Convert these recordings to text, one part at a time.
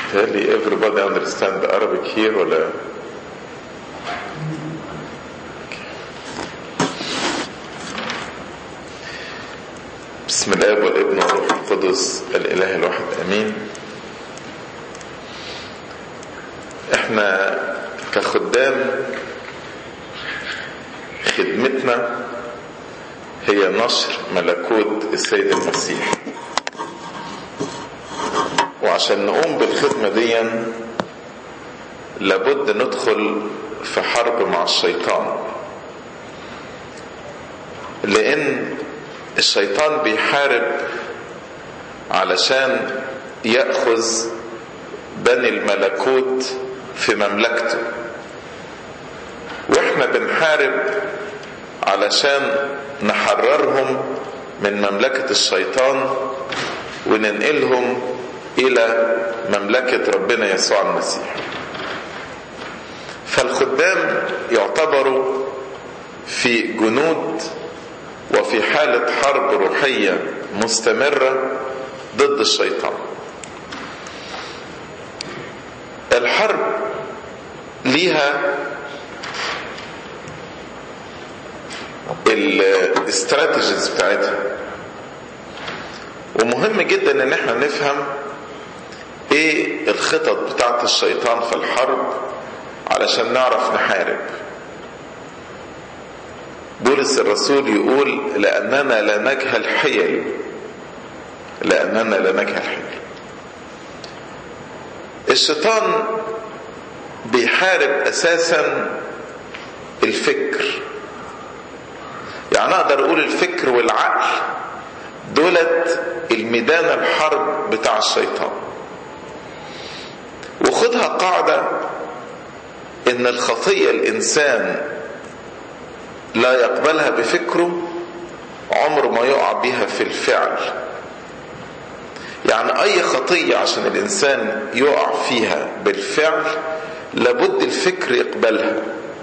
Tell everybody understand Arabic here ولا بسم الله والابن والروح القدس الاله الواحد امين احنا كخدام خدمتنا هي نشر ملكوت السيد المسيح وعشان نقوم بالخدمة دي لابد ندخل في حرب مع الشيطان لان الشيطان بيحارب علشان ياخذ بني الملكوت في مملكته واحنا بنحارب علشان نحررهم من مملكه الشيطان وننقلهم الى مملكه ربنا يسوع المسيح فالخدام يعتبروا في جنود وفي حالة حرب روحية مستمرة ضد الشيطان الحرب ليها الاستراتيجيز بتاعتها ومهم جدا ان احنا نفهم ايه الخطط بتاعت الشيطان في الحرب علشان نعرف نحارب بولس الرسول يقول لأننا لا نجهل حيل لأننا لا نجهل حيل الشيطان بيحارب أساسا الفكر يعني أقدر أقول الفكر والعقل دولت الميدان الحرب بتاع الشيطان وخدها قاعدة إن الخطية الإنسان لا يقبلها بفكره عمر ما يقع بها في الفعل يعني اي خطية عشان الانسان يقع فيها بالفعل لابد الفكر يقبلها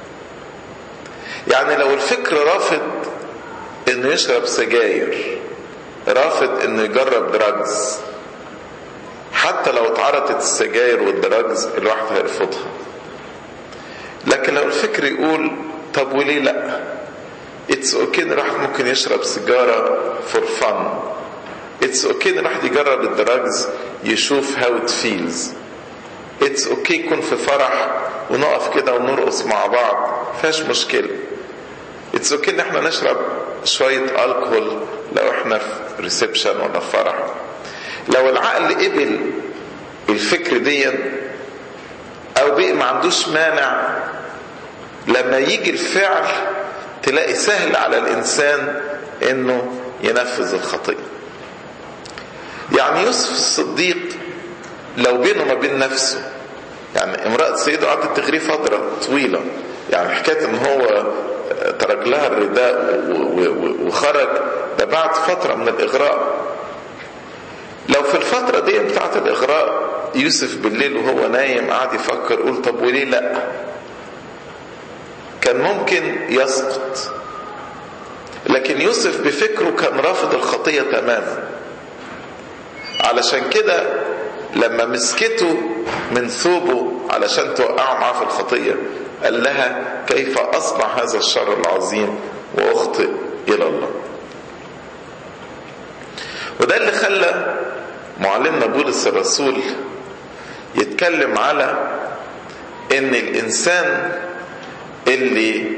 يعني لو الفكر رافض انه يشرب سجاير رافض انه يجرب دراجز حتى لو اتعرضت السجاير والدراجز الواحد هيرفضها لكن لو الفكر يقول طب وليه لا اتس اوكي ان الواحد ممكن يشرب سيجاره فور فن اتس اوكي ان الواحد يجرب الدراجز يشوف هاو ات فيلز اتس اوكي يكون في فرح ونقف كده ونرقص مع بعض فيهاش مشكله اتس اوكي ان احنا نشرب شويه الكحول لو احنا في ريسبشن ولا في فرح لو العقل قبل الفكر دي او بقى ما عندوش مانع لما يجي الفعل تلاقي سهل على الانسان انه ينفذ الخطيه يعني يوسف الصديق لو بينه ما بين نفسه يعني امرأة سيده قعدت تغريه فترة طويلة يعني حكاية ان هو ترك لها الرداء وخرج ده بعد فترة من الإغراء لو في الفترة دي بتاعت الإغراء يوسف بالليل وهو نايم قعد يفكر يقول طب وليه لأ كان ممكن يسقط لكن يوسف بفكره كان رافض الخطية تماما علشان كده لما مسكته من ثوبه علشان توقعه معاه في الخطية قال لها كيف أصنع هذا الشر العظيم وأخطئ إلى الله وده اللي خلى معلمنا بولس الرسول يتكلم على ان الانسان اللي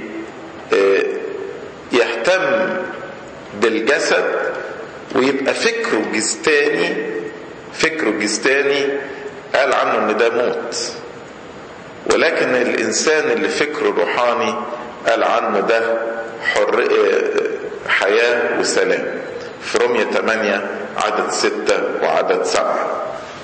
يهتم بالجسد ويبقى فكره جستاني فكره جستاني قال عنه ان ده موت ولكن الانسان اللي فكره روحاني قال عنه ده حر حياة وسلام في رمية 8 عدد 6 وعدد 7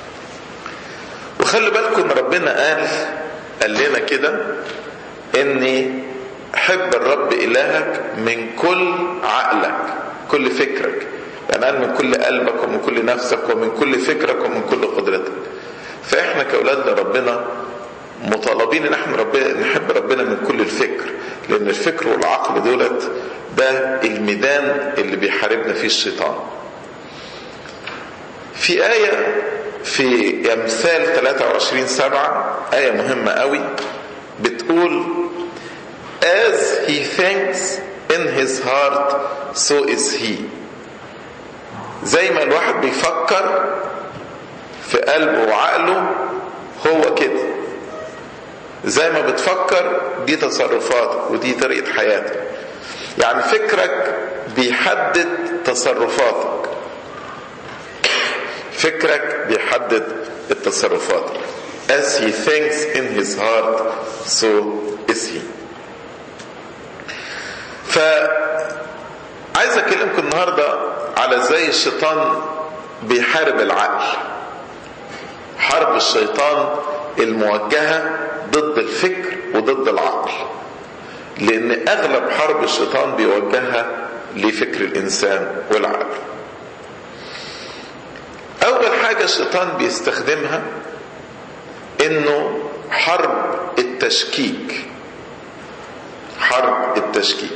وخلي بالكم ربنا قال قال لنا كده اني حب الرب الهك من كل عقلك كل فكرك يعني قال من كل قلبك ومن كل نفسك ومن كل فكرك ومن كل قدرتك فاحنا كاولاد ربنا مطالبين ان احنا ربنا نحب ربنا من كل الفكر لان الفكر والعقل دولت ده الميدان اللي بيحاربنا فيه الشيطان في آية في امثال 23 سبعة آية مهمة قوي بتقول as he thinks in his heart so is he زي ما الواحد بيفكر في قلبه وعقله هو كده زي ما بتفكر دي تصرفاتك ودي طريقة حياتك يعني فكرك بيحدد تصرفاتك فكرك بيحدد التصرفات as he thinks in his heart so is he ف عايز اكلمكم النهارده على ازاي الشيطان بيحارب العقل حرب الشيطان الموجهه ضد الفكر وضد العقل لان اغلب حرب الشيطان بيوجهها لفكر الانسان والعقل اول حاجه الشيطان بيستخدمها انه حرب التشكيك حرب التشكيك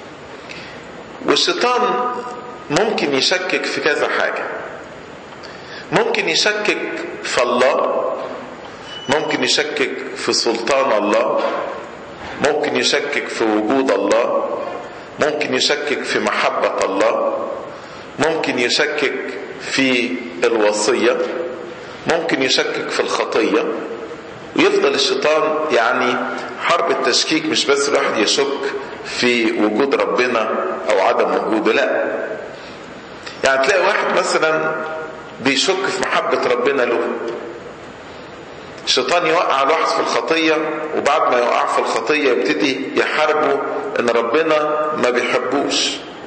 والشيطان ممكن يشكك في كذا حاجه ممكن يشكك في الله ممكن يشكك في سلطان الله ممكن يشكك في وجود الله ممكن يشكك في محبه الله ممكن يشكك في الوصيه ممكن يشكك في الخطيه ويفضل الشيطان يعني حرب التشكيك مش بس الواحد يشك في وجود ربنا او عدم وجوده لا يعني تلاقي واحد مثلا بيشك في محبة ربنا له الشيطان يوقع الواحد في الخطية وبعد ما يوقع في الخطية يبتدي يحاربه ان ربنا ما بيحبوش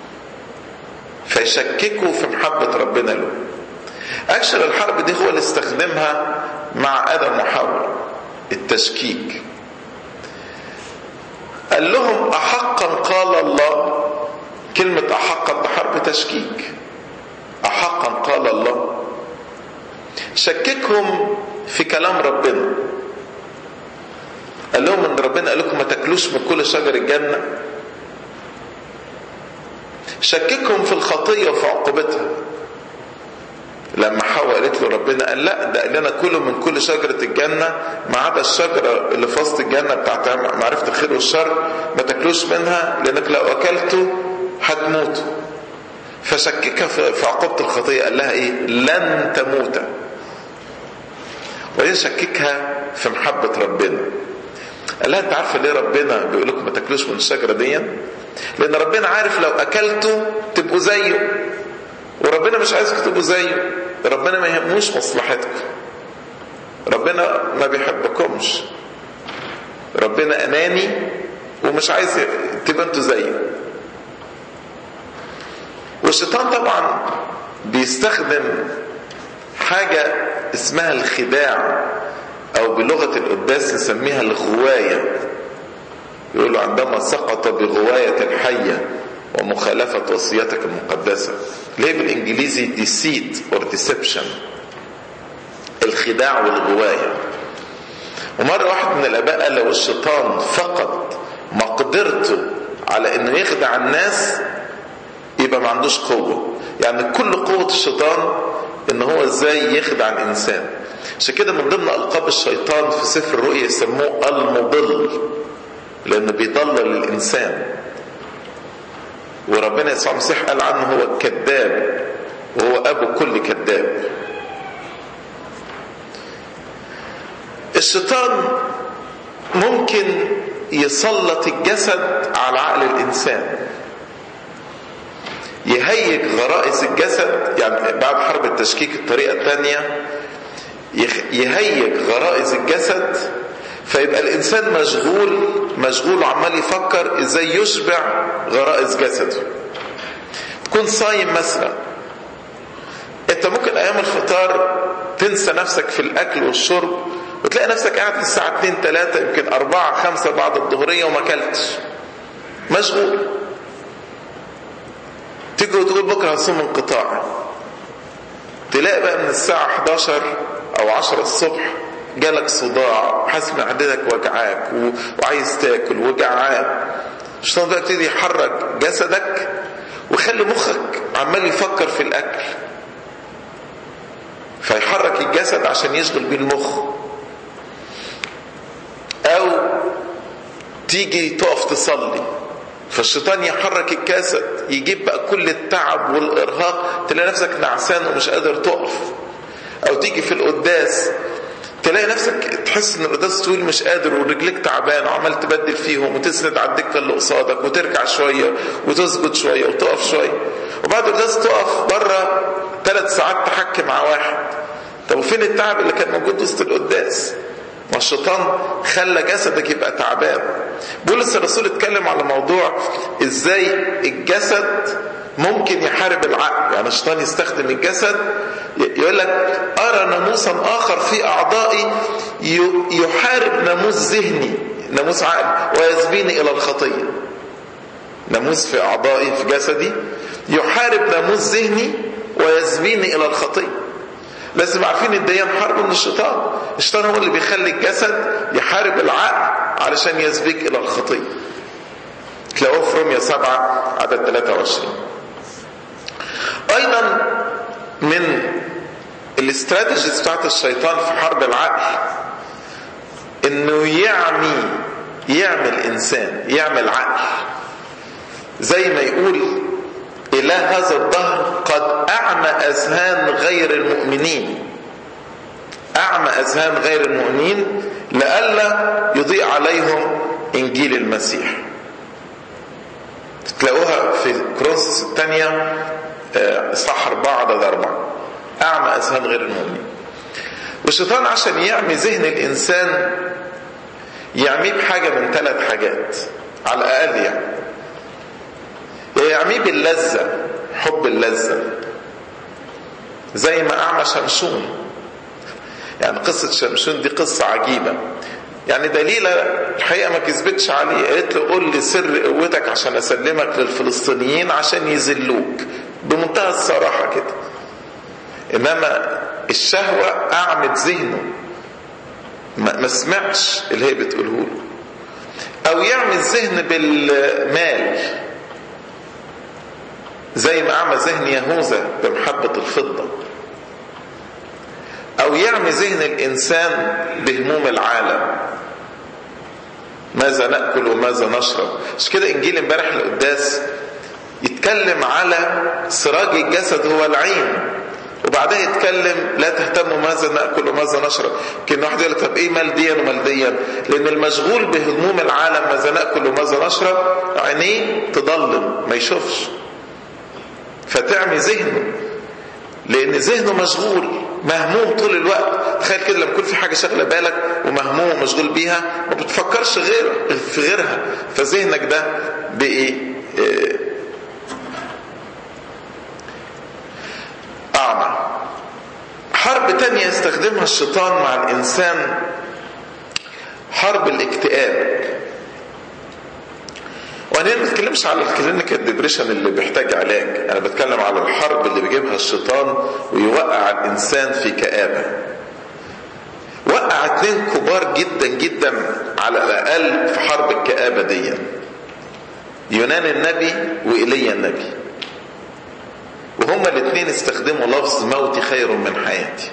فيشككه في محبة ربنا له اكشن الحرب دي هو اللي استخدمها مع ادم وحواء التشكيك قال لهم احقا قال الله كلمة احقا ده حرب تشكيك احقا قال الله شككهم في كلام ربنا قال لهم ان ربنا قال لكم ما تاكلوش من كل شجر الجنه شككهم في الخطيه وفي عقوبتها لما حواء قالت له ربنا قال لا ده قال لنا كلوا من كل شجره الجنه ما عدا الشجره اللي في وسط الجنه بتاعت معرفه الخير والشر ما تاكلوش منها لانك لو اكلته هتموتوا فشككها في عقوبه الخطيه قال لها ايه لن تموتا وبعدين شككها في محبه ربنا قال لها انت عارفه ليه ربنا بيقول لكم ما تاكلوش من الشجره دي لان ربنا عارف لو اكلتوا تبقوا زيه وربنا مش عايزكم تبقوا زيه ربنا ما يهموش مصلحتكم ربنا ما بيحبكمش ربنا اناني ومش عايز تبقى انتوا زيه والشيطان طبعا بيستخدم حاجة اسمها الخداع او بلغة القداس نسميها الغواية يقولوا عندما سقط بغواية الحية ومخالفة وصيتك المقدسة ليه بالانجليزي deceit or deception الخداع والغواية ومرة واحد من الاباء قال لو الشيطان فقد مقدرته على انه يخدع الناس يبقى ما عندوش قوة يعني كل قوة الشيطان ان هو ازاي يخدع الانسان عشان كده من ضمن القاب الشيطان في سفر الرؤيا يسموه المضل لانه بيضلل الانسان وربنا يسوع المسيح قال عنه هو الكذاب وهو ابو كل كذاب الشيطان ممكن يسلط الجسد على عقل الانسان يهيج غرائز الجسد يعني بعد حرب التشكيك الطريقة الثانية يهيج غرائز الجسد فيبقى الإنسان مشغول مشغول وعمال يفكر إزاي يشبع غرائز جسده تكون صايم مثلا أنت ممكن أيام الفطار تنسى نفسك في الأكل والشرب وتلاقي نفسك قاعد الساعة 2 3 يمكن 4 5 بعد الظهرية وما أكلتش مشغول تيجي وتقول بكره هصوم انقطاعي تلاقي بقى من الساعة 11 أو 10 الصبح جالك صداع حاسس ان معدتك وجعاك وعايز تاكل وجعان الشيطان بقى يبتدي يحرك جسدك ويخلي مخك عمال يفكر في الأكل فيحرك الجسد عشان يشغل بيه المخ او تيجي تقف تصلي فالشيطان يحرك الجسد يجيب بقى كل التعب والارهاق تلاقي نفسك نعسان ومش قادر تقف او تيجي في القداس تلاقي نفسك تحس ان القداس طويل مش قادر ورجليك تعبان وعمال تبدل فيهم وتسند على الدكه اللي قصادك وتركع شويه وتسجد شويه وتقف شويه وبعد القداس تقف بره ثلاث ساعات تحكي مع واحد طب وفين التعب اللي كان موجود وسط القداس؟ ما الشيطان خلى جسدك يبقى تعبان بولس الرسول اتكلم على موضوع ازاي الجسد ممكن يحارب العقل يعني الشيطان يستخدم الجسد يقول لك ارى ناموسا اخر في اعضائي يحارب ناموس ذهني ناموس عقل ويسبيني الى الخطيه ناموس في اعضائي في جسدي يحارب ناموس ذهني ويسبيني الى الخطيه لازم عارفين ان دي حرب من الشيطان الشيطان هو اللي بيخلي الجسد يحارب العقل علشان يسبيك الى الخطيه تلاقوه في روميا 7 عدد 23 ايضا من الاستراتيجيز بتاعت الشيطان في حرب العقل انه يعمي يعمل انسان يعمل عقل زي ما يقول إله هذا الدهر قد أعمى أذهان غير المؤمنين أعمى أذهان غير المؤمنين لئلا يضيء عليهم إنجيل المسيح تلاقوها في كرونسوس الثانية إصحاح أربعة عدد أربعة أعمى أذهان غير المؤمنين والشيطان عشان يعمي ذهن الإنسان يعميه بحاجة من ثلاث حاجات على الأقل يعني يعميه باللذة حب اللذة زي ما أعمى شمشون يعني قصة شمشون دي قصة عجيبة يعني دليلة الحقيقة ما كذبتش عليه قالت له قول لي سر قوتك عشان أسلمك للفلسطينيين عشان يذلوك بمنتهى الصراحة كده إنما الشهوة أعمت ذهنه ما سمعش اللي هي بتقوله له أو يعمل الذهن بالمال زي ما أعمى ذهن يهوذا بمحبة الفضة أو يعمي ذهن الإنسان بهموم العالم ماذا نأكل وماذا نشرب مش كده إنجيل امبارح القداس يتكلم على سراج الجسد هو العين وبعدها يتكلم لا تهتموا ماذا ناكل وماذا نشرب كان واحد يقول طب ايه مال ديا ومال ديا لان المشغول بهموم العالم ماذا ناكل وماذا نشرب عينيه تضلم ما يشوفش فتعمي ذهنه لان ذهنه مشغول مهموم طول الوقت تخيل كده لما يكون في حاجه شاغله بالك ومهموم ومشغول بيها ما بتفكرش غير في غيرها فذهنك ده بايه اعمى حرب تانية يستخدمها الشيطان مع الانسان حرب الاكتئاب وانا ما بتكلمش على الكلينيكال ديبريشن اللي بيحتاج علاج انا بتكلم على الحرب اللي بيجيبها الشيطان ويوقع الانسان في كآبة وقع اتنين كبار جدا جدا على الاقل في حرب الكآبة دي يونان النبي وإيليا النبي وهما الاثنين استخدموا لفظ موتي خير من حياتي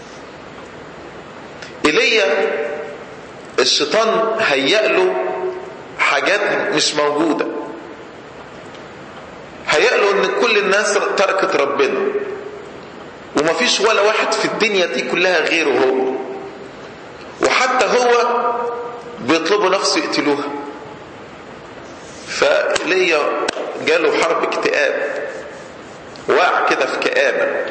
ايليا الشيطان هيأ له حاجات مش موجودة هيأ له ان كل الناس تركت ربنا ومفيش ولا واحد في الدنيا دي كلها غيره هو وحتى هو بيطلبوا نفسه يقتلوها فليا جاله حرب اكتئاب وقع كده في كآبة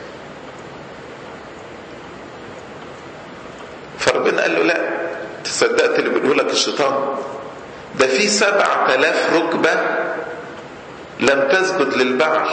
فربنا قال له لا تصدقت اللي بيقوله لك الشيطان ده في سبع تلاف ركبة لم تثبت للبعل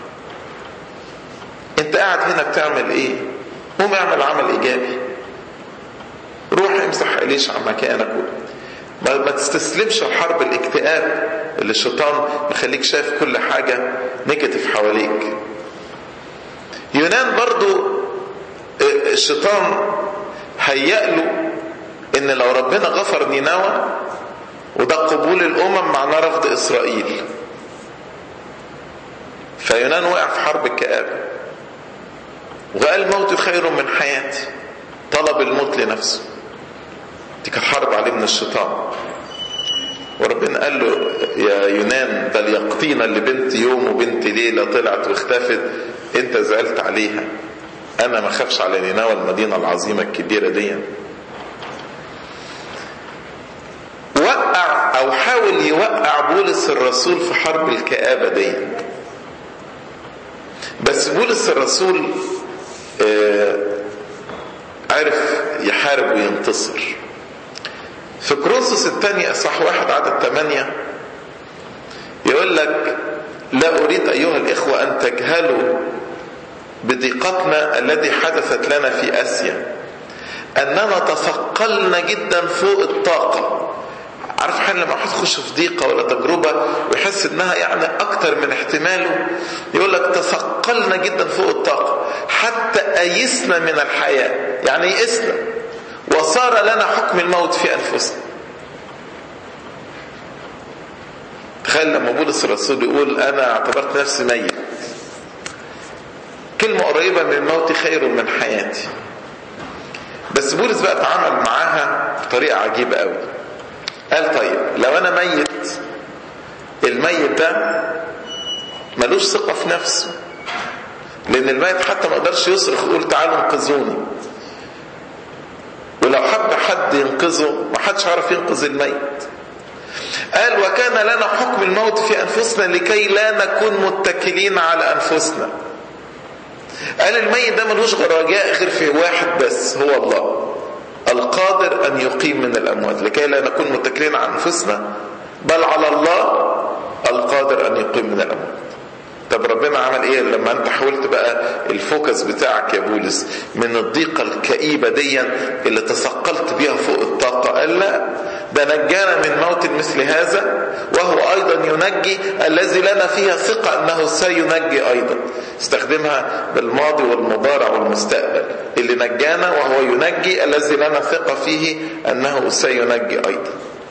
انت قاعد هنا بتعمل ايه قوم اعمل عمل ايجابي روح امسح اليش عن مكانك ما, ما تستسلمش لحرب الاكتئاب اللي الشيطان مخليك شايف كل حاجة نيجاتيف حواليك يونان برضو الشيطان هيأ له ان لو ربنا غفر نينوى وده قبول الامم معناه رفض اسرائيل فيونان وقع في حرب الكآبة وقال موتي خير من حياتي طلب الموت لنفسه دي كانت حرب عليه من الشيطان وربنا قال له يا يونان بل يقطينا اللي بنت يوم وبنت ليله طلعت واختفت انت زعلت عليها انا ما خافش على نينوى المدينه العظيمه الكبيره دي وقع او حاول يوقع بولس الرسول في حرب الكآبة دي بس بولس الرسول آه عرف يحارب وينتصر في كروسوس الثانية اصح واحد عدد ثمانية يقول لك لا أريد أيها الإخوة أن تجهلوا بضيقتنا التي حدثت لنا في آسيا أننا تثقلنا جدا فوق الطاقة عارف حين لما واحد يخش في ضيقه ولا تجربه ويحس انها يعني اكتر من احتماله يقول لك تثقلنا جدا فوق الطاقه حتى ايسنا من الحياه يعني يئسنا وصار لنا حكم الموت في انفسنا تخيل لما بولس الرسول يقول انا اعتبرت نفسي ميت كلمه قريبه من الموت خير من حياتي بس بولس بقى اتعامل معاها بطريقه عجيبه قوي قال طيب لو انا ميت الميت ده ملوش ثقه في نفسه لان الميت حتى ما قدرش يصرخ يقول تعالوا انقذوني ولو حب حد ينقذه ما حدش عارف ينقذ الميت قال وكان لنا حكم الموت في انفسنا لكي لا نكون متكلين على انفسنا قال الميت ده ملوش رجاء غير في واحد بس هو الله القادر ان يقيم من الاموات لكي لا نكون متكلين على انفسنا بل على الله القادر ان يقيم من الاموات طب ربنا عمل ايه لما انت حاولت بقى الفوكس بتاعك يا بولس من الضيقه الكئيبه دي اللي تثقلت بيها فوق الطاقه قال لا ده نجانا من موت مثل هذا وهو ايضا ينجي الذي لنا فيها ثقه انه سينجي ايضا استخدمها بالماضي والمضارع والمستقبل اللي نجانا وهو ينجي الذي لنا ثقه فيه انه سينجي ايضا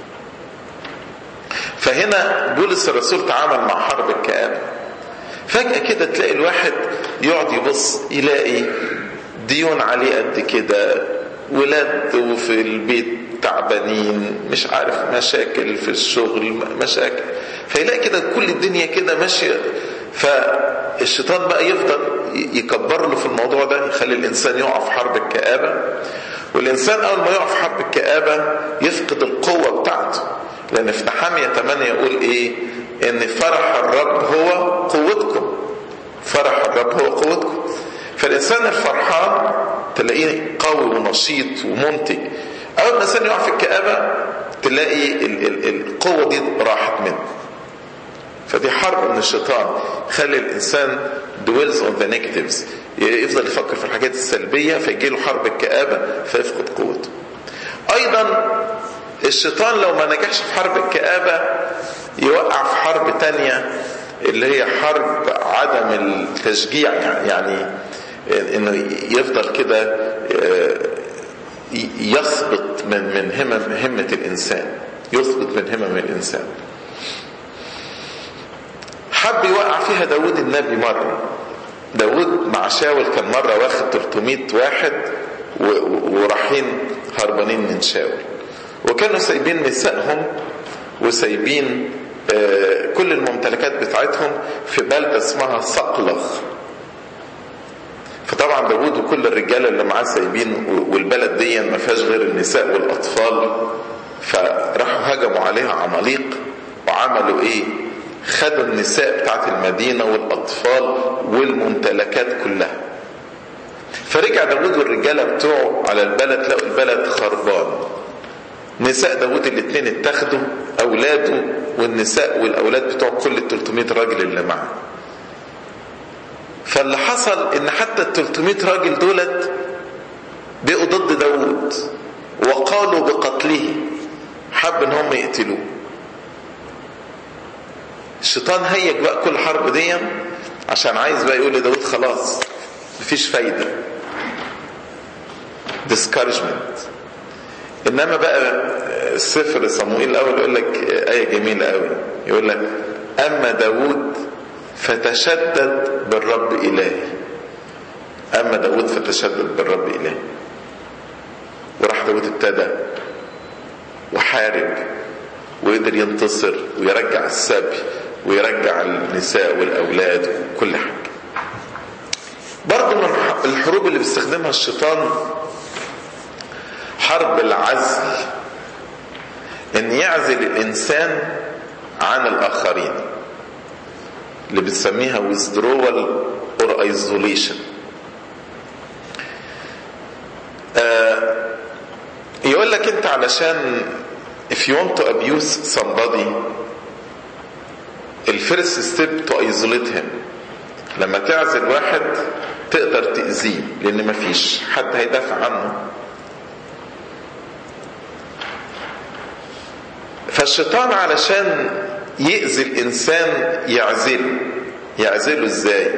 فهنا بولس الرسول تعامل مع حرب الكآبة فجأة كده تلاقي الواحد يقعد يبص يلاقي ديون عليه قد كده ولاد في البيت تعبانين مش عارف مشاكل في الشغل مشاكل فيلاقي كده كل الدنيا كده ماشية فالشيطان بقى يفضل يكبر له في الموضوع ده يخلي الإنسان يقع في حرب الكآبة والإنسان أول ما يقع في حرب الكآبة يفقد القوة بتاعته لأن في نحامية 8 يقول إيه إن فرح الرب هو قوتكم فرح الرب هو قوتكم فالإنسان الفرحان تلاقيه قوي ونشيط ومنتج أول ما الإنسان يقع في الكآبة تلاقي ال ال القوة دي راحت منه فدي حرب من الشيطان خلي الإنسان دويلز اون ذا نيجاتيفز يفضل يفكر في الحاجات السلبية فيجي له حرب الكآبة فيفقد قوته أيضا الشيطان لو ما نجحش في حرب الكآبة يوقع في حرب تانية اللي هي حرب عدم التشجيع يعني انه يفضل كده يثبت من من همم همة الانسان يثبت من همم الانسان حب يوقع فيها داود النبي مرة داود مع شاول كان مرة واخد 300 واحد ورايحين هربانين من شاول وكانوا سايبين نسائهم وسايبين كل الممتلكات بتاعتهم في بلدة اسمها صقلغ فطبعا داود وكل الرجالة اللي معاه سايبين والبلد دي ما فيهاش غير النساء والأطفال فراحوا هجموا عليها عماليق وعملوا ايه خدوا النساء بتاعت المدينة والأطفال والممتلكات كلها فرجع داود والرجالة بتوعه على البلد لقوا البلد خربان نساء داود الاثنين اتخذوا اولاده والنساء والاولاد بتوع كل ال 300 راجل اللي معاه فاللي حصل ان حتى ال 300 راجل دولت بقوا ضد داود وقالوا بقتله حب ان هم يقتلوه الشيطان هيج بقى كل حرب دي عشان عايز بقى يقول لداود خلاص مفيش فايده discouragement انما بقى السفر صموئيل الاول يقول لك ايه جميله قوي يقول لك اما داود فتشدد بالرب الهي أما داود فتشدد بالرب إله وراح داود ابتدى وحارب وقدر ينتصر ويرجع السبي ويرجع النساء والأولاد وكل حاجة برضه من الحروب اللي بيستخدمها الشيطان حرب العزل ان يعزل الانسان عن الاخرين اللي بنسميها withdrawal or isolation آه يقول لك انت علشان if you want to abuse somebody الفيرست ستيب to isolate him لما تعزل واحد تقدر تأذيه لأن مفيش حد هيدافع عنه فالشيطان علشان يأذي الإنسان يعزله يعزله إزاي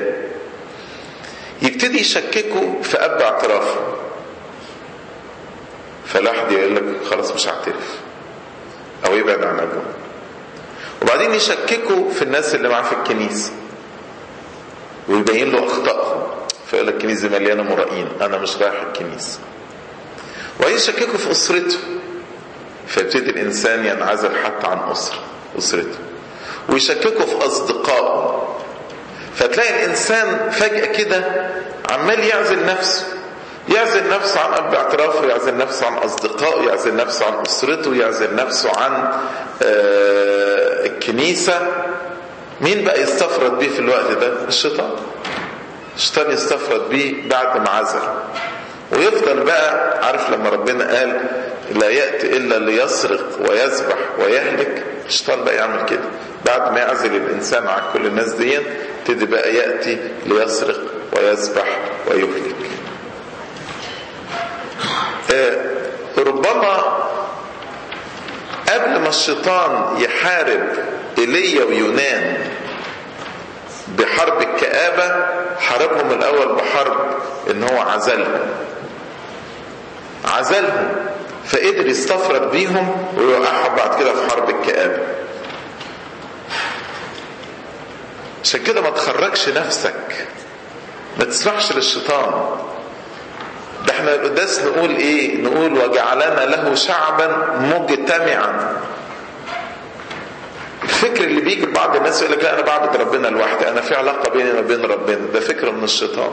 يبتدي يشككه في أب اعترافه فالواحد يقول لك خلاص مش هعترف أو يبعد عن أبوه وبعدين يشككه في الناس اللي معاه في الكنيسة ويبين له أخطائهم فيقول لك الكنيسة مليانة مرائين أنا مش رايح الكنيسة ويشككه في أسرته فيبتدي الإنسان ينعزل حتى عن أسرة أسرته ويشككه في أصدقائه فتلاقي الإنسان فجأة كده عمال يعزل نفسه يعزل نفسه عن أب اعترافه يعزل نفسه عن أصدقائه يعزل نفسه عن أسرته يعزل نفسه عن الكنيسة مين بقى يستفرد بيه في الوقت ده الشيطان الشيطان يستفرد بيه بعد ما عزل ويفضل بقى عارف لما ربنا قال لا يأتي إلا ليسرق ويذبح ويهلك الشيطان بقى يعمل كده بعد ما يعزل الإنسان عن كل الناس دي يبتدي بقى يأتي ليسرق ويذبح ويهلك آه ربما قبل ما الشيطان يحارب ايليا ويونان بحرب الكآبة حاربهم الأول بحرب إن هو عزلهم عزلهم فقدر يستفرد بيهم ويوقعهم بعد كده في حرب الكآبة عشان كده ما تخرجش نفسك ما تسمحش للشيطان ده احنا القداس نقول ايه نقول وجعلنا له شعبا مجتمعا الفكر اللي بيجي لبعض الناس يقول لك لا انا بعبد ربنا لوحدي انا في علاقه بيني وبين ربنا ده فكر من الشيطان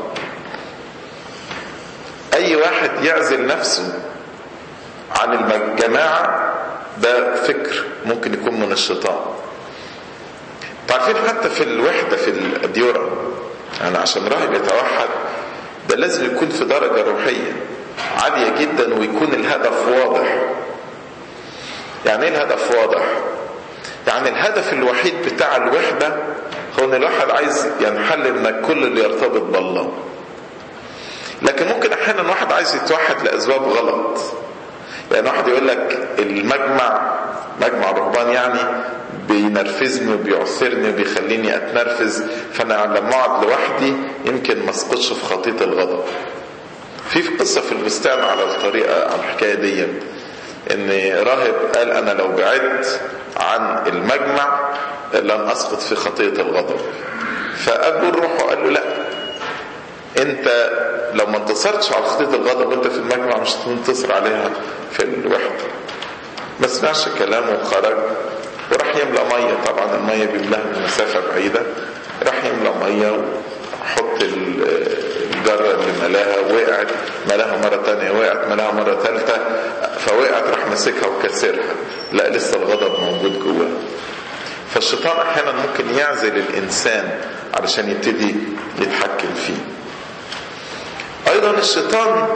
اي واحد يعزل نفسه عن الجماعه ده فكر ممكن يكون من الشيطان عارفين حتى في الوحده في الديوره يعني عشان راهب يتوحد ده لازم يكون في درجه روحيه عاليه جدا ويكون الهدف واضح يعني ايه الهدف واضح يعني الهدف الوحيد بتاع الوحدة هو ان الواحد عايز ينحل من كل اللي يرتبط بالله لكن ممكن احيانا واحد عايز يتوحد لاسباب غلط يعني واحد يقول لك المجمع مجمع رهبان يعني بينرفزني وبيعثرني وبيخليني اتنرفز فانا لما اقعد لوحدي يمكن ما اسقطش في خطيه الغضب في في قصه في البستان على الطريقه على الحكايه دي ان راهب قال انا لو بعدت عن المجمع لن اسقط في خطيه الغضب فابو الروح قال له لا انت لو ما انتصرتش على خطيه الغضب وانت في المجمع مش هتنتصر عليها في الوحده ما سمعش كلامه وخرج وراح يملى ميه طبعا الميه بيملاها من مسافه بعيده راح يملى ميه وحط الجرة اللي ملاها وقعت ملاها مرة تانية وقعت ملاها مرة ثالثة فوقعت راح ماسكها وكسرها لا لسه الغضب موجود جواه فالشيطان احيانا ممكن يعزل الانسان علشان يبتدي يتحكم فيه ايضا الشيطان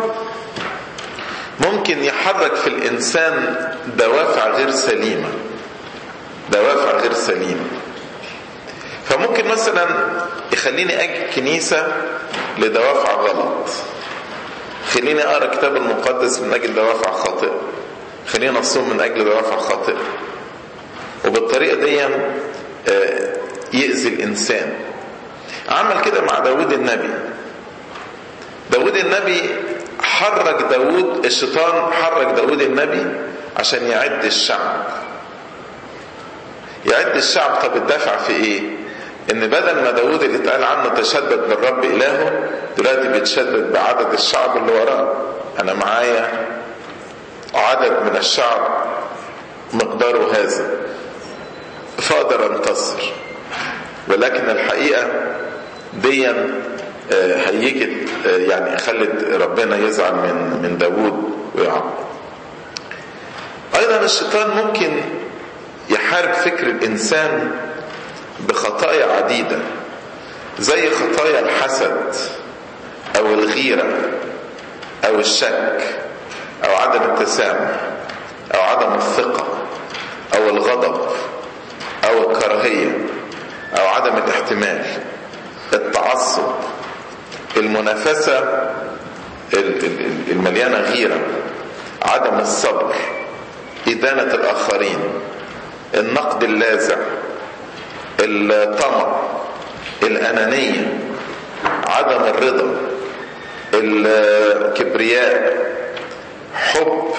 ممكن يحرك في الانسان دوافع غير سليمه دوافع غير سليمه فممكن مثلا يخليني اجي الكنيسه لدوافع غلط خليني اقرا الكتاب المقدس من اجل دوافع خاطئه خليني اصوم من اجل دوافع خاطئه وبالطريقه دي يأذي الانسان عمل كده مع داود النبي داود النبي حرك داود الشيطان حرك داود النبي عشان يعد الشعب يعد الشعب طب الدافع في ايه ان بدل ما داود اللي اتقال عنه تشدد بالرب الهه دلوقتي بيتشدد بعدد الشعب اللي وراه انا معايا عدد من الشعب مقداره هذا فاقدر انتصر ولكن الحقيقه دي هيجي يعني خلت ربنا يزعل من من داوود ويعاقب ايضا الشيطان ممكن يحارب فكر الانسان بخطايا عديده زي خطايا الحسد او الغيره او الشك او عدم التسامح او عدم الثقه او الغضب او الكراهيه او عدم الاحتمال التعصب المنافسه المليانه غيره عدم الصبر ادانه الاخرين النقد اللاذع الطمع الانانيه عدم الرضا الكبرياء حب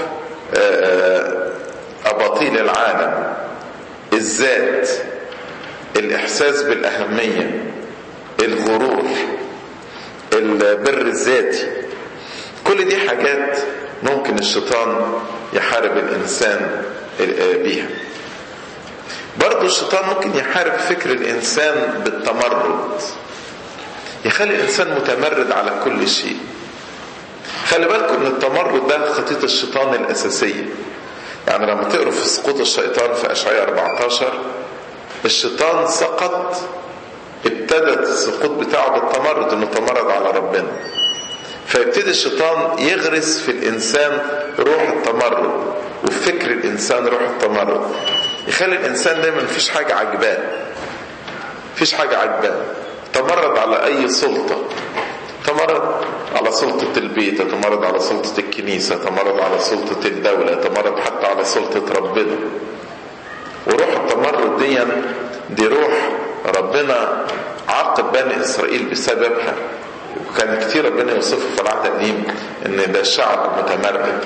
اباطيل العالم الذات الاحساس بالاهميه الغرور البر الذاتي كل دي حاجات ممكن الشيطان يحارب الانسان بيها برضه الشيطان ممكن يحارب فكر الانسان بالتمرد يخلي الانسان متمرد على كل شيء خلي بالكم ان التمرد ده خطيط الشيطان الاساسيه يعني لما تقروا في سقوط الشيطان في اشعياء 14 الشيطان سقط ابتدت السقوط بتاعه بالتمرد انه تمرد على ربنا فيبتدي الشيطان يغرس في الانسان روح التمرد وفي فكر الانسان روح التمرد يخلي الانسان دايما مفيش حاجه عجباه مفيش حاجه عجباه تمرد على اي سلطه تمرد على سلطة البيت تمرد على سلطة الكنيسة تمرد على سلطة الدولة تمرد حتى على سلطة ربنا وروح التمرد دي دي روح ربنا عاقب بني إسرائيل بسببها وكان كتير ربنا يوصفه في العهد القديم ان ده شعب متمرد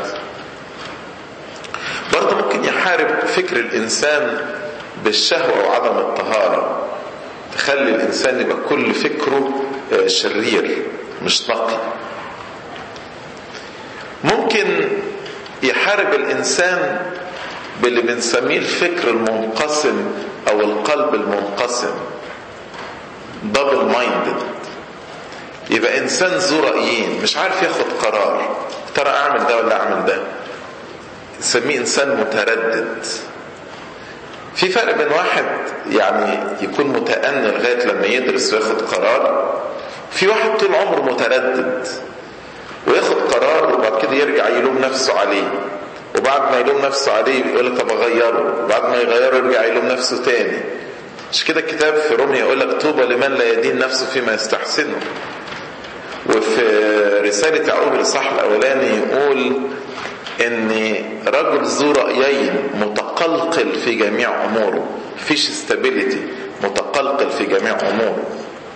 برضه ممكن يحارب فكر الانسان بالشهوة وعدم الطهارة تخلي الانسان يبقى كل فكره شرير مش نقي ممكن يحارب الانسان باللي بنسميه الفكر المنقسم او القلب المنقسم دبل مايندد يبقى انسان ذو رايين مش عارف ياخد قرار ترى اعمل ده ولا اعمل ده نسميه انسان متردد في فرق بين واحد يعني يكون متأني لغاية لما يدرس وياخد قرار في واحد طول عمره متردد وياخد قرار وبعد كده يرجع يلوم نفسه عليه وبعد ما يلوم نفسه عليه يقول لك طب اغيره وبعد ما يغيره يرجع يلوم نفسه تاني مش كده الكتاب في روميا يقول لك طوبى لمن لا يدين نفسه فيما يستحسنه وفي رسالة يعقوب الإصحاح الأولاني يقول ان رجل ذو رأيين متقلقل في جميع اموره فيش استابيليتي متقلقل في جميع اموره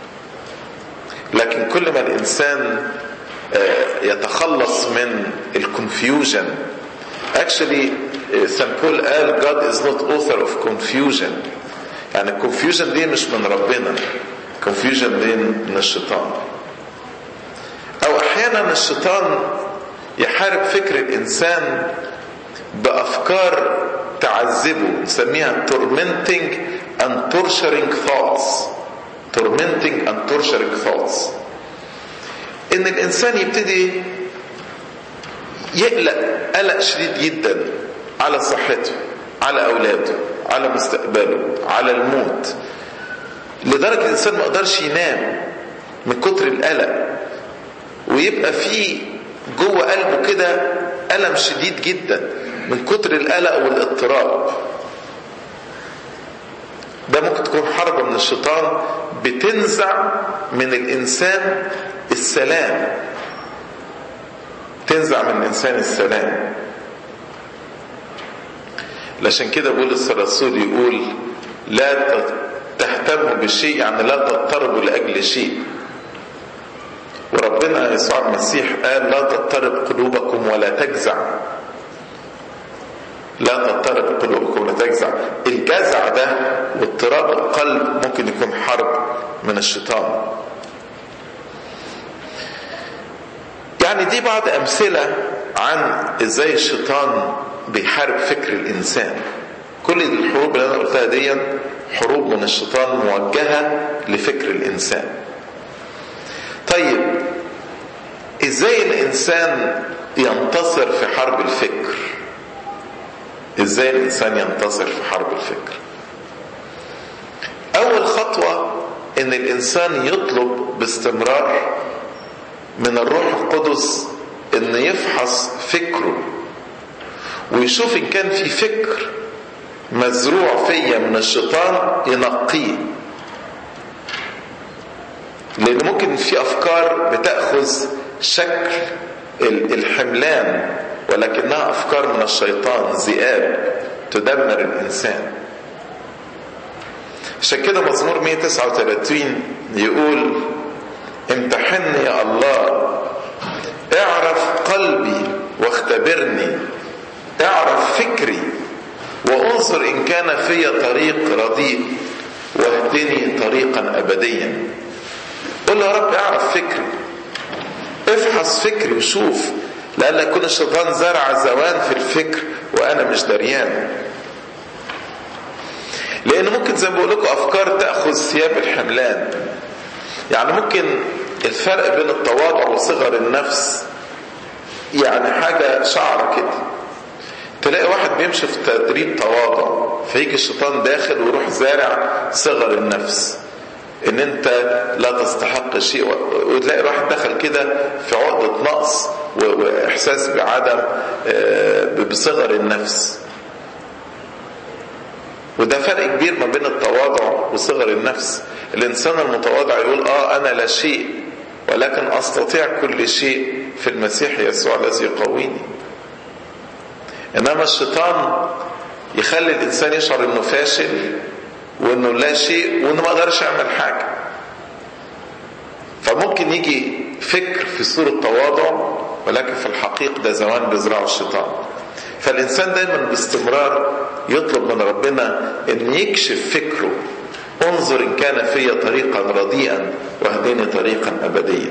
لكن كل ما الانسان يتخلص من الكونفيوجن actually سان بول قال God is not author of confusion يعني الكونفيوجن دي مش من ربنا الكونفيوجن دي من الشيطان او احيانا الشيطان يحارب فكر الانسان بافكار تعذبه نسميها tormenting and torturing thoughts tormenting and torturing thoughts ان الانسان يبتدي يقلق قلق شديد جدا على صحته على اولاده على مستقبله على الموت لدرجه الانسان ما يقدرش ينام من كتر القلق ويبقى فيه جوه قلبه كده ألم شديد جدا من كتر القلق والاضطراب ده ممكن تكون حربة من الشيطان بتنزع من الإنسان السلام تنزع من الإنسان السلام لعشان كده بولس الرسول يقول لا تهتموا بشيء يعني لا تضطربوا لأجل شيء وربنا يسوع المسيح قال لا تضطرب قلوبكم ولا تجزع لا تضطرب قلوبكم ولا تجزع الجزع ده واضطراب القلب ممكن يكون حرب من الشيطان يعني دي بعض أمثلة عن إزاي الشيطان بيحارب فكر الإنسان كل الحروب اللي أنا قلتها دي حروب من الشيطان موجهة لفكر الإنسان طيب إزاي الإنسان ينتصر في حرب الفكر إزاي الإنسان ينتصر في حرب الفكر أول خطوة إن الإنسان يطلب باستمرار من الروح القدس إن يفحص فكره ويشوف إن كان في فكر مزروع فيا من الشيطان ينقيه لأن ممكن في أفكار بتأخذ شكل الحملان ولكنها أفكار من الشيطان ذئاب تدمر الإنسان عشان كده مزمور 139 يقول امتحني يا الله اعرف قلبي واختبرني اعرف فكري وانظر ان كان في طريق رديء واهدني طريقا ابديا قل يا رب اعرف فكري افحص فكري وشوف لأن يكون الشيطان زرع زوان في الفكر وأنا مش دريان لأن ممكن زي ما بقول لكم أفكار تأخذ ثياب الحملان يعني ممكن الفرق بين التواضع وصغر النفس يعني حاجة شعرة كده تلاقي واحد بيمشي في تدريب تواضع فيجي الشيطان داخل ويروح زارع صغر النفس ان انت لا تستحق شيء وتلاقي واحد دخل كده في عقدة نقص واحساس بعدم بصغر النفس وده فرق كبير ما بين التواضع وصغر النفس الانسان المتواضع يقول اه انا لا شيء ولكن استطيع كل شيء في المسيح يسوع الذي يقويني انما الشيطان يخلي الانسان يشعر انه فاشل وانه لا شيء وانه ما قدرش يعمل حاجه فممكن يجي فكر في صورة تواضع ولكن في الحقيقة ده زمان بيزرعه الشيطان فالإنسان دايما باستمرار يطلب من ربنا أن يكشف فكره انظر إن كان في طريقا رديئا واهدني طريقا أبديا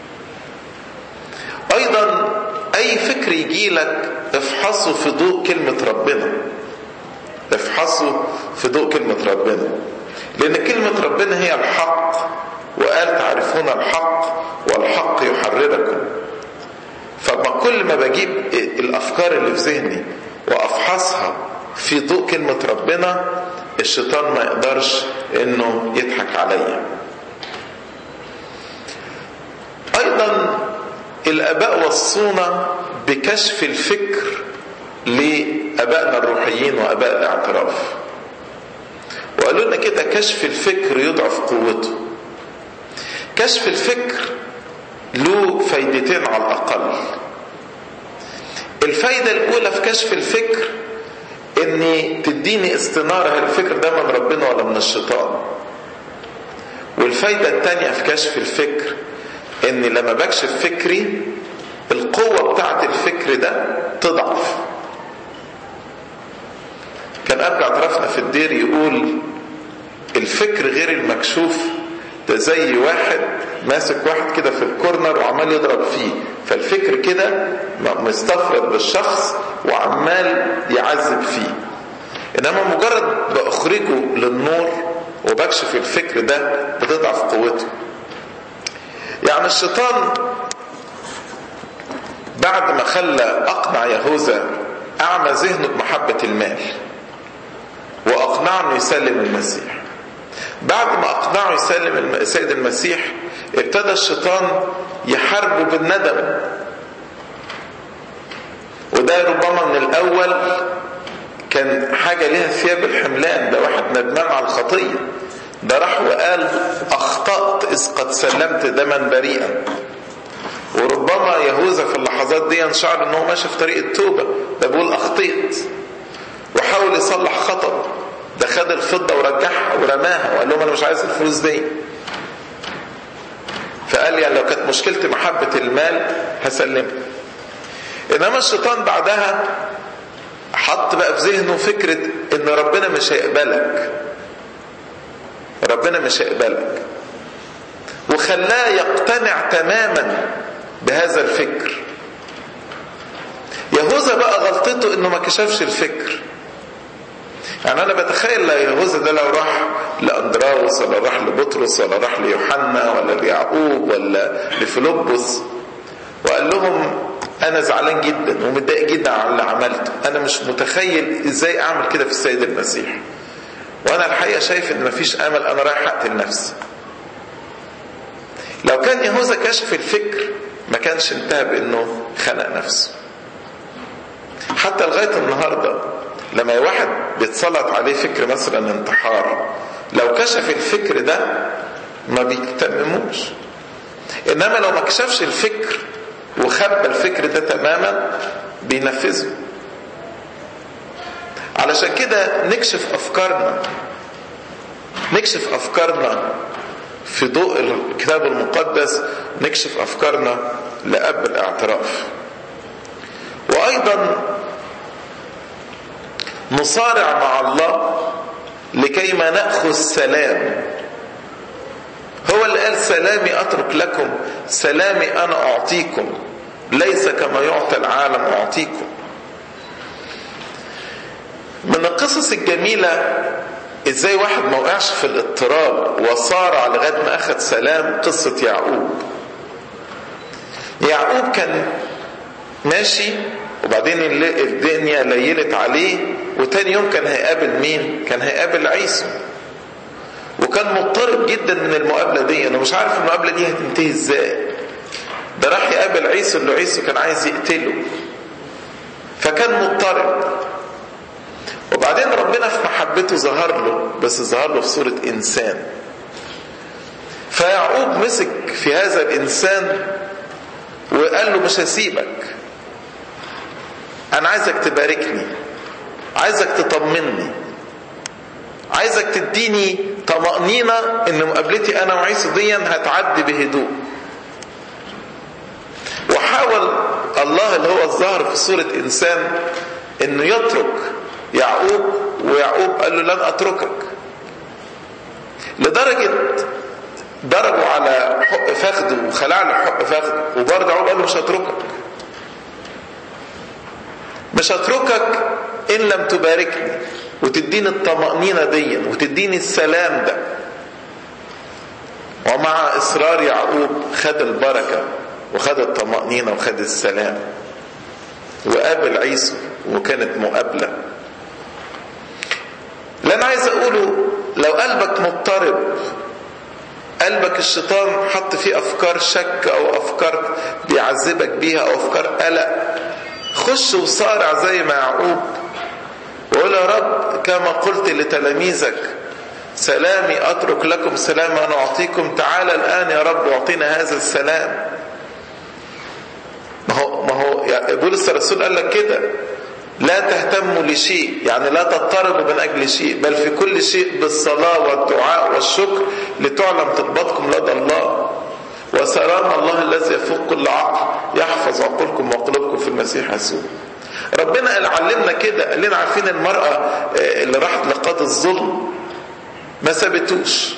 أيضا أي فكر يجي لك افحصه في ضوء كلمة ربنا افحصه في ضوء كلمة ربنا لأن كلمة ربنا هي الحق وقال تعرفون الحق والحق يحرركم فما كل ما بجيب الأفكار اللي في ذهني وأفحصها في ضوء كلمة ربنا الشيطان ما يقدرش انه يضحك عليا ايضا الاباء وصونا بكشف الفكر لابائنا الروحيين واباء الاعتراف وقالوا لنا كده كشف الفكر يضعف قوته كشف الفكر له فايدتين على الاقل الفايده الاولى في كشف الفكر ان تديني استنارة هل الفكر ده من ربنا ولا من الشيطان والفايدة التانية في كشف الفكر ان لما بكشف فكري القوة بتاعت الفكر ده تضعف كان قبل اعترافنا في الدير يقول الفكر غير المكشوف ده زي واحد ماسك واحد كده في الكورنر وعمال يضرب فيه فالفكر كده مستفرد بالشخص وعمال يعذب فيه انما مجرد باخرجه للنور وبكشف الفكر ده بتضعف قوته يعني الشيطان بعد ما خلى اقنع يهوذا اعمى ذهنه بمحبه المال واقنعه انه يسلم المسيح بعد ما اقنعه يسلم السيد المسيح ابتدى الشيطان يحاربه بالندم وده ربما من الاول كان حاجه ليها ثياب الحملان ده واحد ندمان على الخطيه ده راح وقال اخطات اذ قد سلمت دما بريئا وربما يهوذا في اللحظات دي شعر ان هو ماشي في طريق التوبه ده بيقول اخطيت وحاول يصلح خطأ ده خد الفضة ورجعها ورماها وقال لهم انا مش عايز الفلوس دي فقال يعني لو كانت مشكلتي محبة المال هسلمها انما الشيطان بعدها حط بقى في ذهنه فكرة ان ربنا مش هيقبلك ربنا مش هيقبلك وخلاه يقتنع تماما بهذا الفكر يهوذا بقى غلطته انه ما كشفش الفكر يعني انا بتخيل يهوذا ده لو راح لاندراوس ولا راح لبطرس ولا راح ليوحنا ولا ليعقوب ولا لفيلبس وقال لهم انا زعلان جدا ومتضايق جدا على اللي عملته انا مش متخيل ازاي اعمل كده في السيد المسيح وانا الحقيقه شايف ان مفيش امل انا رايح اقتل نفسي لو كان يهوذا كشف الفكر ما كانش انتهى بانه خنق نفسه حتى لغايه النهارده لما واحد بيتسلط عليه فكر مثلا انتحار لو كشف الفكر ده ما بيتمموش انما لو ما كشفش الفكر وخبى الفكر ده تماما بينفذه علشان كده نكشف افكارنا نكشف افكارنا في ضوء الكتاب المقدس نكشف افكارنا لاب الاعتراف وايضا نصارع مع الله لكي ما ناخذ سلام هو اللي قال سلامي اترك لكم سلامي انا اعطيكم ليس كما يعطي العالم اعطيكم من القصص الجميله ازاي واحد ما وقعش في الاضطراب وصارع لغايه ما اخذ سلام قصه يعقوب يعقوب كان ماشي وبعدين الدنيا ليلت عليه وتاني يوم كان هيقابل مين كان هيقابل عيسو وكان مضطرب جدا من المقابلة دي انا مش عارف المقابلة دي هتنتهي ازاي ده راح يقابل عيسو اللي عيسو كان عايز يقتله فكان مضطرب وبعدين ربنا في محبته ظهر له بس ظهر له في صورة انسان فيعقوب مسك في هذا الانسان وقال له مش هسيبك انا عايزك تباركني عايزك تطمني عايزك تديني طمأنينة ان مقابلتي انا وعيسى دي هتعدي بهدوء وحاول الله اللي هو الظاهر في صورة انسان انه يترك يعقوب ويعقوب قال له لن اتركك لدرجة ضربوا على حق فخده وخلع له حق فخده وبرضه يعقوب قال له مش هتركك مش هتركك ان لم تباركني وتديني الطمأنينة دي وتديني السلام ده ومع إصرار يعقوب خد البركة وخد الطمأنينة وخد السلام وقابل عيسو وكانت مقابلة اللي أنا عايز أقوله لو قلبك مضطرب قلبك الشيطان حط فيه أفكار شك أو أفكار بيعذبك بيها أو أفكار قلق خش وصارع زي ما يعقوب وقول يا رب كما قلت لتلاميذك سلامي اترك لكم سلام انا اعطيكم تعالى الان يا رب اعطينا هذا السلام ما هو ما هو بولس الرسول قال لك كده لا تهتموا لشيء يعني لا تضطربوا من اجل شيء بل في كل شيء بالصلاه والدعاء والشكر لتعلم طلباتكم لدى الله وسلام الله الذي يفوق كل عقل يحفظ عقولكم وقلوبكم في المسيح يسوع ربنا قال علمنا كده قال لنا عارفين المرأة اللي راحت لقاضي الظلم ما سابتوش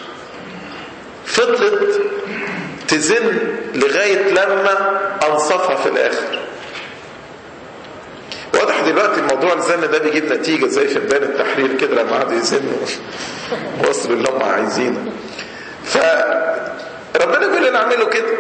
فضلت تزن لغاية لما أنصفها في الآخر واضح دلوقتي الموضوع الزن ده بيجيب نتيجة زي في ميدان التحرير كده لما قعدوا يزنوا وصلوا اللي هم عايزينه فربنا بيقول لنا اعملوا كده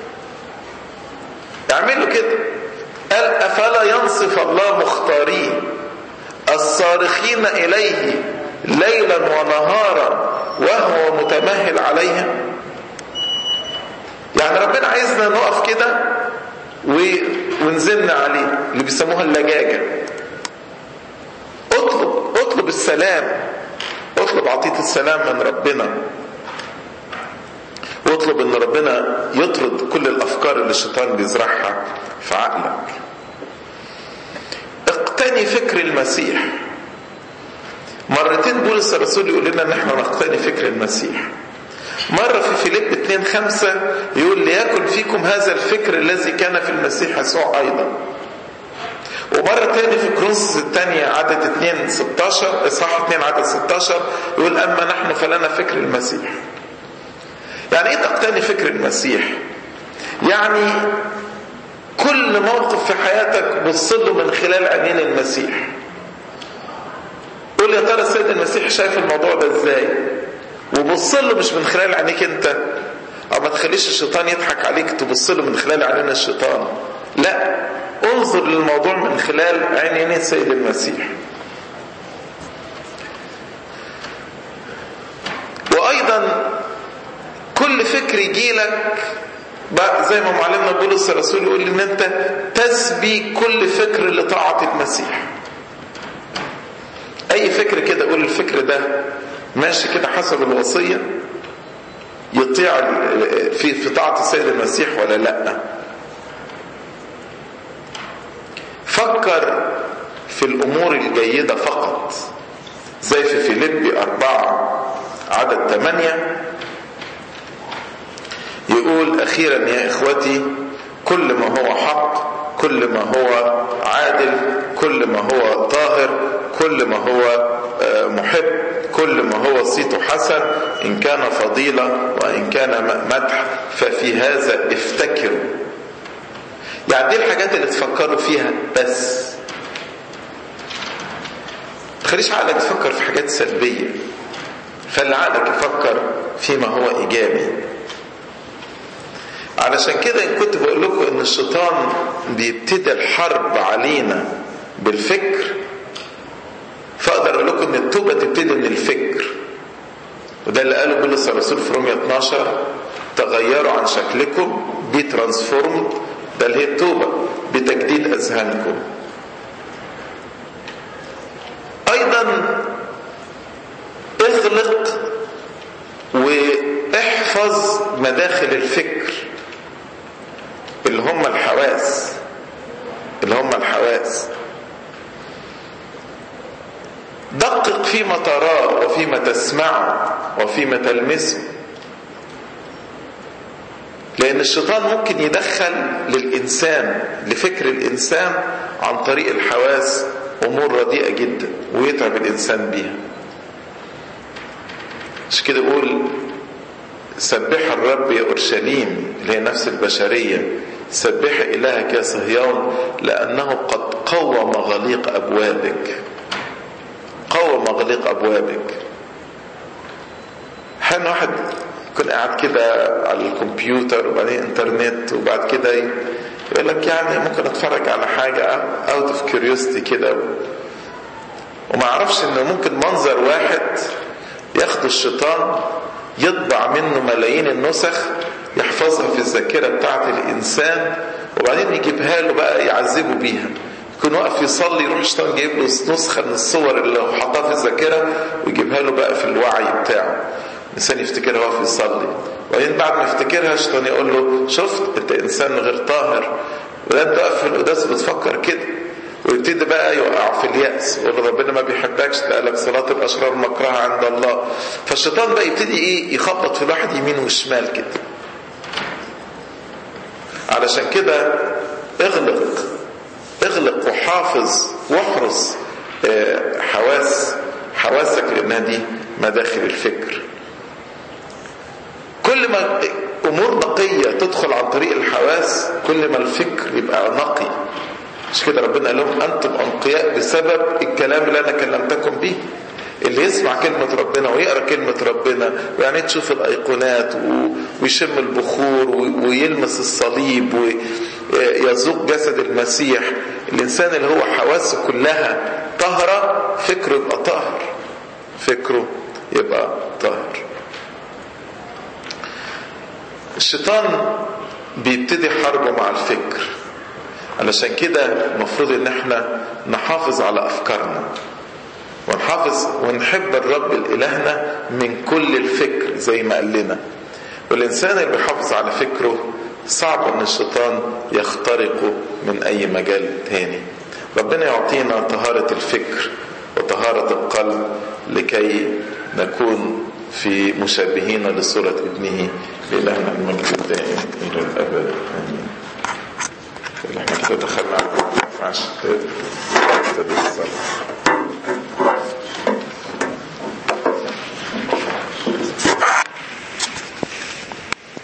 اعملوا كده قال أفلا ينصف الله مختارين الصارخين إليه ليلا ونهارا وهو متمهل عليهم يعني ربنا عايزنا نقف كده ونزلنا عليه اللي بيسموها اللجاجة اطلب اطلب السلام اطلب عطية السلام من ربنا واطلب ان ربنا يطرد كل الافكار اللي الشيطان بيزرعها في عقلك اقتني فكر المسيح مرتين بولس الرسول يقول لنا ان احنا نقتني فكر المسيح مرة في فيليب 2 خمسة يقول ليكن فيكم هذا الفكر الذي كان في المسيح يسوع أيضا ومرة تاني في كرونس الثانية عدد 2 16 إصحاح 2 عدد 16 يقول أما نحن فلنا فكر المسيح. يعني إيه تقتني فكر المسيح؟ يعني كل موقف في حياتك بص له من خلال عينين المسيح. قول يا ترى السيد المسيح شايف الموضوع ده ازاي؟ وبص له مش من خلال عينيك انت او ما تخليش الشيطان يضحك عليك تبص له من خلال عينين الشيطان. لا انظر للموضوع من خلال عينين السيد المسيح وايضا كل فكر يجيلك زي ما معلمنا بولس الرسول يقول ان انت تسبي كل فكر لطاعة المسيح اي فكر كده قول الفكر ده ماشي كده حسب الوصية يطيع في في طاعة السيد المسيح ولا لا فكر في الأمور الجيدة فقط زي في فيليبي أربعة عدد ثمانية يقول أخيرا يا إخوتي كل ما هو حق كل ما هو عادل كل ما هو طاهر كل ما هو محب كل ما هو صيته حسن إن كان فضيلة وإن كان مدح ففي هذا افتكروا يعني دي الحاجات اللي تفكروا فيها بس تخليش عقلك تفكر في حاجات سلبية خلي عقلك يفكر فيما هو إيجابي علشان كده إن كنت بقول لكم إن الشيطان بيبتدي الحرب علينا بالفكر فأقدر أقول لكم إن التوبة تبتدي من الفكر وده اللي قاله بولس الرسول في رومية 12 تغيروا عن شكلكم بي ترانسفورمد ده اللي هي التوبة بتجديد أذهانكم أيضا اغلق واحفظ مداخل الفكر اللي هم الحواس اللي هم الحواس دقق فيما تراه وفيما تسمعه وفيما تلمسه لأن الشيطان ممكن يدخل للإنسان لفكر الإنسان عن طريق الحواس أمور رديئة جدا ويتعب الإنسان بيها مش كده يقول سبح الرب يا أورشليم اللي هي نفس البشرية سبح إلهك يا صهيون لأنه قد قوم غليق أبوابك قوم غليق أبوابك حين واحد يكون قاعد كده على الكمبيوتر وبعدين انترنت وبعد كده يقول لك يعني ممكن اتفرج على حاجة اوت اوف كيوريوستي كده وما اعرفش انه ممكن منظر واحد ياخد الشيطان يطبع منه ملايين النسخ يحفظها في الذاكرة بتاعة الإنسان وبعدين يجيبها له بقى يعذبه بيها يكون واقف يصلي يروح الشيطان جايب له نسخة من الصور اللي هو حطها في الذاكرة ويجيبها له بقى في الوعي بتاعه الإنسان يفتكرها وهو يصلي وبعدين بعد ما يفتكرها الشيطان يقول له شفت أنت إنسان غير طاهر ولا أنت واقف في القداس بتفكر كده ويبتدي بقى يوقع في اليأس يقول ربنا ما بيحبكش ده لك صلاة الأشرار مكرهة عند الله فالشيطان بقى يبتدي إيه يخبط في الواحد يمين وشمال كده علشان كده اغلق اغلق وحافظ واحرص حواس حواسك لانها دي مداخل الفكر كل ما امور نقيه تدخل عن طريق الحواس كل ما الفكر يبقى نقي مش كده ربنا قال لهم انتم انقياء بسبب الكلام اللي انا كلمتكم به اللي يسمع كلمة ربنا ويقرأ كلمة ربنا ويعني تشوف الأيقونات ويشم البخور ويلمس الصليب ويذوق جسد المسيح الإنسان اللي هو حواسه كلها طهرة فكره يبقى طاهر فكره يبقى طاهر الشيطان بيبتدي حربه مع الفكر علشان كده المفروض ان احنا نحافظ على افكارنا ونحافظ ونحب الرب الإلهنا من كل الفكر زي ما قال لنا والإنسان اللي بيحافظ على فكره صعب أن الشيطان يخترقه من أي مجال تاني ربنا يعطينا طهارة الفكر وطهارة القلب لكي نكون في مشابهين لصورة ابنه لإلهنا المجد